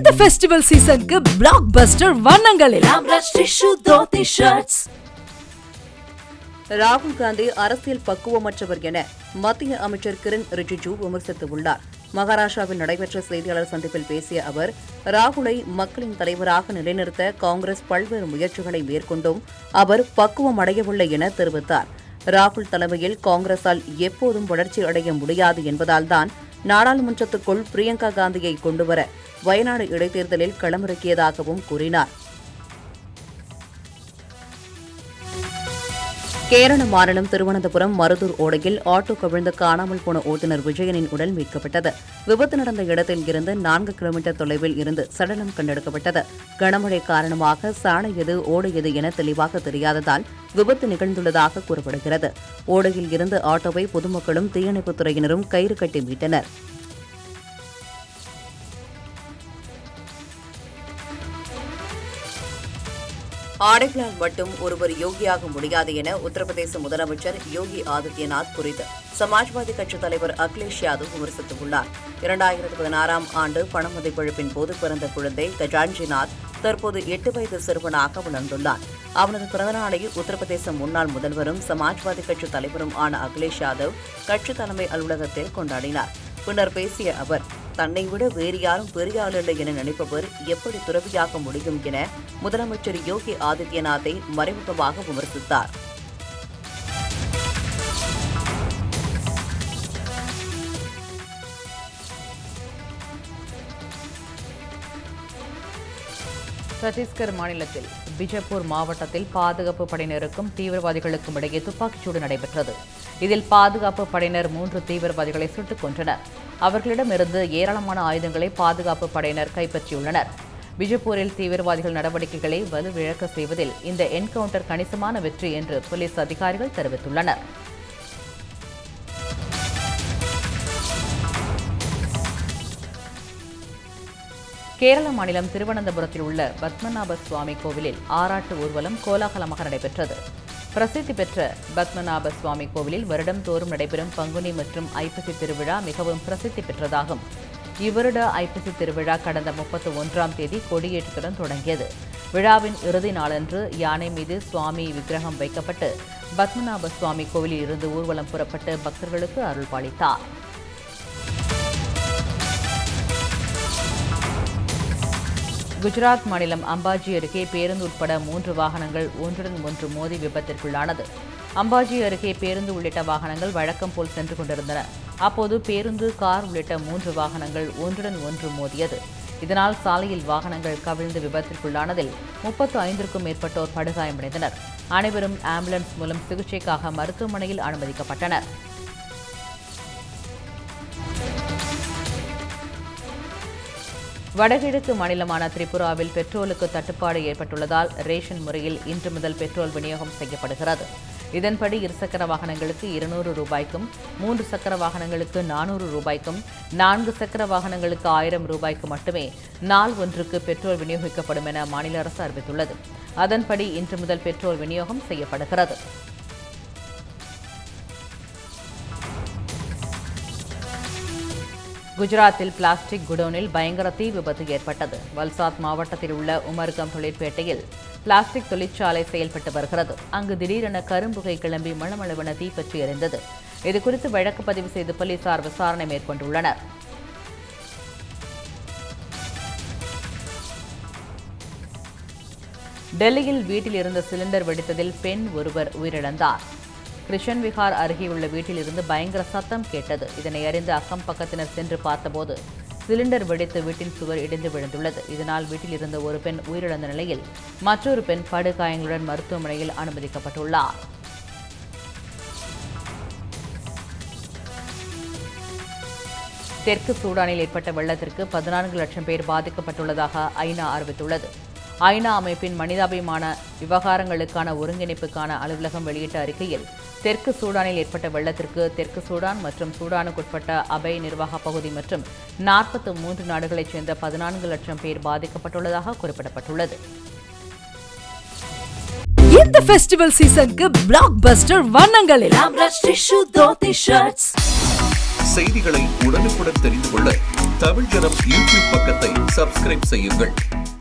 இந்த ஃபெஸ்டிவல் சீசனுக்கு பிளாக் பஸ்டர் வண்ணங்களில் ஆம்ரஷ் டிஷ்யூ தோத்தி ஷர்ட்ஸ் ராகுல் காந்தி அரசியல் பக்குவமற்றவர் என மத்திய அமைச்சர் கிரண் ரிஜிஜு விமர்சித்துள்ளார் மகாராஷ்டிராவில் நடைபெற்ற செய்தியாளர் சந்திப்பில் பேசிய அவர் ராகுலை மக்களின் தலைவராக நிலைநிறுத்த காங்கிரஸ் பல்வேறு முயற்சிகளை மேற்கொண்டும் அவர் பக்குவம் அடையவில்லை என தெரிவித்தார் ராகுல் தலைமையில் காங்கிரசால் எப்போதும் வளர்ச்சி அடைய முடியாது என்பதால்தான் நாடாளுமன்றத்துக்குள் பிரியங்கா காந்தியை கொண்டுவர வயநாடு இடைத்தேர்தலில் களமிறக்கியதாகவும் கூறினார் கேரள மாநிலம் திருவனந்தபுரம் மருதூர் ஓடையில் ஆட்டோ கவிழ்ந்து காணாமல் போன ஓட்டுநர் விஜயனின் உடல் மீட்கப்பட்டது விபத்து நடந்த இடத்தில் இருந்து நான்கு கிலோமீட்டர் தொலைவில் இருந்து சடலம் கண்டெடுக்கப்பட்டது கனமழை காரணமாக சாலை எது ஓடை எது என தெளிவாக தெரியாததால் விபத்து நிகழ்ந்துள்ளதாக கூறப்படுகிறது ஓடையில் இருந்து ஆட்டோவை பொதுமக்களும் தீயணைப்புத் துறையினரும் கயிறு கட்டி மீட்டனர் ஆடைகளால் மட்டும் ஒருவர் யோகியாக முடியாது என உத்தரப்பிரதேச முதலமைச்சர் யோகி ஆதித்யநாத் குறித்து சமாஜ்வாதி கட்சித் தலைவர் அகிலேஷ் யாதவ் விமர்சித்துள்ளார் இரண்டாயிரத்து பதினாறாம் ஆண்டு பண மதிப்பிழப்பின் போது பிறந்த குழந்தை கஜான்ஜிநாத் தற்போது எட்டு வயது சிறுவனாக வளர்ந்துள்ளார் அவனது பிறந்தநாளை உத்தரப்பிரதேச முன்னாள் முதல்வரும் சமாஜ்வாதி கட்சி தலைவரும் ஆன அகிலேஷ் யாதவ் கட்சி தலைமை அலுவலகத்தில் கொண்டாடினார் பின்னர் பேசிய அவர் தன்னை விட வேறு யாரும் பெரிய ஆள் இல்லை என நினைப்பவர் எப்படி துறவியாக முடியும் என முதலமைச்சர் யோகி ஆதித்யநாத்தை மறைமுகமாக விமர்சித்தார் சத்தீஸ்கர் மாநிலத்தில் பிஜப்பூர் மாவட்டத்தில் பாதுகாப்பு படையினருக்கும் தீவிரவாதிகளுக்கும் இடையே துப்பாக்கிச்சூடு நடைபெற்றது இதில் பாதுகாப்பு படையினர் மூன்று தீவிரவாதிகளை சுட்டுக் கொன்றனர் அவர்களிடமிருந்து ஏராளமான ஆயுதங்களை பாதுகாப்பு படையினர் கைப்பற்றியுள்ளனர் பிஜப்பூரில் தீவிரவாதிகள் நடவடிக்கைகளை வலுவிழக்க செய்வதில் இந்த என்கவுண்டர் கணிசமான வெற்றி என்று போலீஸ் அதிகாரிகள் தெரிவித்துள்ளனர் கேரள மாநிலம் திருவனந்தபுரத்தில் உள்ள பத்மநாப சுவாமி கோவிலில் ஆராட்டு ஊர்வலம் கோலாகலமாக நடைபெற்றது பிரசித்தி பெற்ற பத்மநாப சுவாமி கோவிலில் வருடம்தோறும் நடைபெறும் பங்குனி மற்றும் ஐப்பசி திருவிழா மிகவும் பிரசித்தி பெற்றதாகும் இவ்வருட ஐப்பசி திருவிழா கடந்த முப்பத்தி ஒன்றாம் தேதி கொடியேற்றத்துடன் தொடங்கியது விழாவின் இறுதி நாளன்று யானை மீது சுவாமி விக்கிரகம் வைக்கப்பட்டு பத்மநாப சுவாமி கோவிலில் இருந்து ஊர்வலம் புறப்பட்டு பக்தர்களுக்கு அருள் பாலித்தார் குஜராத் மாநிலம் அம்பாஜி அருகே பேருந்து உட்பட மூன்று வாகனங்கள் ஒன்றுடன் ஒன்று மோதி விபத்திற்குள்ளானது அம்பாஜி அருகே பேருந்து உள்ளிட்ட வாகனங்கள் வழக்கம் போல் சென்று கொண்டிருந்தன அப்போது பேருந்து கார் உள்ளிட்ட மூன்று வாகனங்கள் ஒன்றுடன் ஒன்று மோதியது இதனால் சாலையில் வாகனங்கள் கவிழ்ந்து விபத்திற்குள்ளானதில் முப்பத்து ஐந்திற்கும் மேற்பட்டோர் படுகாயமடைந்தனர் அனைவரும் ஆம்புலன்ஸ் மூலம் சிகிச்சைக்காக மருத்துவமனையில் அனுமதிக்கப்பட்டனர் வடகிழக்கு மாநிலமான திரிபுராவில் பெட்ரோலுக்கு தட்டுப்பாடு ஏற்பட்டுள்ளதால் ரேஷன் முறையில் இன்று முதல் பெட்ரோல் விநியோகம் செய்யப்படுகிறது இதன்படி இருசக்கர வாகனங்களுக்கு இருநூறு ரூபாய்க்கும் மூன்று சக்கர வாகனங்களுக்கு நானூறு ரூபாய்க்கும் நான்கு சக்கர வாகனங்களுக்கு ஆயிரம் ரூபாய்க்கு மட்டுமே நாள் ஒன்றுக்கு பெட்ரோல் விநியோகிக்கப்படும் என மாநில அரசு அறிவித்துள்ளது அதன்படி இன்று முதல் பெட்ரோல் விநியோகம் செய்யப்படுகிறது குஜராத்தில் பிளாஸ்டிக் குடோனில் பயங்கர தீ விபத்து ஏற்பட்டது வல்சாத் மாவட்டத்தில் உள்ள உமர்கம் தொழிற்பேட்டையில் பிளாஸ்டிக் தொழிற்சாலை செயல்பட்டு வருகிறது அங்கு திடீரென கரும்புகை கிளம்பி மளமளவென தீப்பற்றி எரிந்தது இதுகுறித்து வழக்கு பதிவு செய்து போலீசார் விசாரணை மேற்கொண்டுள்ளனர் டெல்லியில் வீட்டில் இருந்த சிலிண்டர் வெடித்ததில் பெண் ஒருவர் உயிரிழந்தார் கிருஷ்ணன் விஹார் அருகே உள்ள வீட்டில் இருந்து பயங்கர சத்தம் கேட்டது இதனை அறிந்து அக்கம் பக்கத்தினர் சென்று பார்த்தபோது சிலிண்டர் வெடித்து வீட்டின் சுவர் இடிந்து விழுந்துள்ளது இதனால் வீட்டில் இருந்த ஒரு பெண் உயிரிழந்த நிலையில் மற்றொரு பெண் படுகாயங்களுடன் மருத்துவமனையில் அனுமதிக்கப்பட்டுள்ளார் தெற்கு சூடானில் ஏற்பட்ட வெள்ளத்திற்கு பதினான்கு லட்சம் பேர் பாதிக்கப்பட்டுள்ளதாக ஐநா அறிவித்துள்ளது ஐநா அமைப்பின் மனிதாபிமான விவகாரங்களுக்கான ஒருங்கிணைப்புக்கான அலுவலகம் வெளியிட்ட அறிக்கையில் தெற்கு சூடானில் ஏற்பட்ட வெள்ளத்திற்கு தெற்கு சூடான் மற்றும் சூடானுக்குட்பட்ட அபை நிர்வாக பகுதி மற்றும் நாற்பத்து மூன்று நாடுகளைச் சேர்ந்த பதினான்கு லட்சம் பேர் பாதிக்கப்பட்டுள்ளதாக குறிப்பிடப்பட்டுள்ளது இந்த ஃபெஸ்டிவல் சீசனுக்கு பிளாக் பஸ்டர் வண்ணங்களில் ஆம்ரஷ் டிஷ்யூ தோத்தி ஷர்ட்ஸ் செய்திகளை உடனுக்குடன் தெரிந்து கொள்ள தமிழ் ஜனம் யூடியூப் பக்கத்தை சப்ஸ்கிரைப் செய்யுங்கள்